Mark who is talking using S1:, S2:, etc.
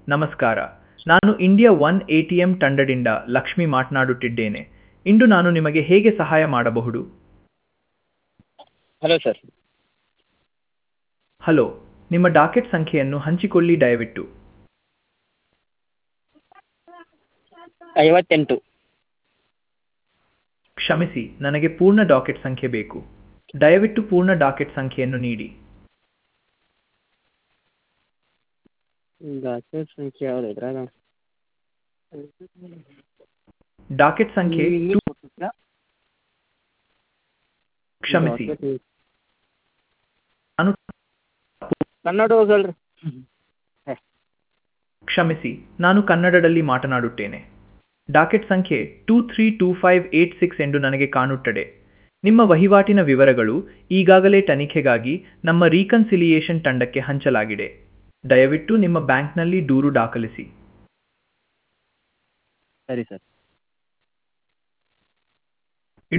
S1: ನಮಸ್ಕಾರ ನಾನು India one A T M ತಂಡದಿಂದ ಲಕ್ಷ್ಮಿ ಮಾತನಾಡುತ್ತಿದ್ದೇನೆ ಇಂದು ನಾನು ನಿಮಗೆ ಹೇಗೆ ಸಹಾಯ ಮಾಡಬಹುದು
S2: ಹಲೋ ಸರ್
S1: ಹಲೋ ನಿಮ್ಮ ಡಾಕೆಟ್ ಸಂಖ್ಯೆಯನ್ನು ಹಂಚಿಕೊಳ್ಳಿ ದಯವಿಟ್ಟು
S2: ಐವತ್ತೆಂಟು
S1: ಕ್ಷಮಿಸಿ ನನಗೆ ಪೂರ್ಣ ಡಾಕೆಟ್ ಸಂಖ್ಯೆ ಬೇಕು ದಯವಿಟ್ಟು ಪೂರ್ಣ ಡಾಕೆಟ್ ಸಂಖ್ಯೆಯನ್ನು ನೀಡಿ
S2: ಡಾಕ್ಯುಮೆಂಟ್ ಸಂಖ್ಯೆ ಯಾವ್ದು ಇದ್ರಾಗ
S1: ಡಾಕೆಟ್ ಸಂಖ್ಯೆ two- ಕ್ಷಮಿಸಿ ನಾನು
S2: ಕನ್ನಡ ಹೋಗಲ್ರಿ
S1: ಕ್ಷಮಿಸಿ ನಾನು ಕನ್ನಡದಲ್ಲಿ ಮಾತನಾಡುತ್ತೇನೆ ಡಾಕೆಟ್ ಸಂಖ್ಯೆ two three two five eight six ಎಂದು ನನಗೆ ಕಾಣುತ್ತದೆ ನಿಮ್ಮ ವಹಿವಾಟಿನ ವಿವರಗಳು ಈಗಾಗಲೇ ತನಿಖೆಗಾಗಿ ನಮ್ಮ ರೀಕನ್ಸಿಲಿಯೇಷನ್ ತಂಡಕ್ಕೆ ಹಂಚಲಾಗಿದೆ ದಯವಿಟ್ಟು ನಿಮ್ಮ ಬ್ಯಾಂಕ್ನಲ್ಲಿ ದೂರು ದಾಖಲಿಸಿ
S2: ಸರಿ ಸರ್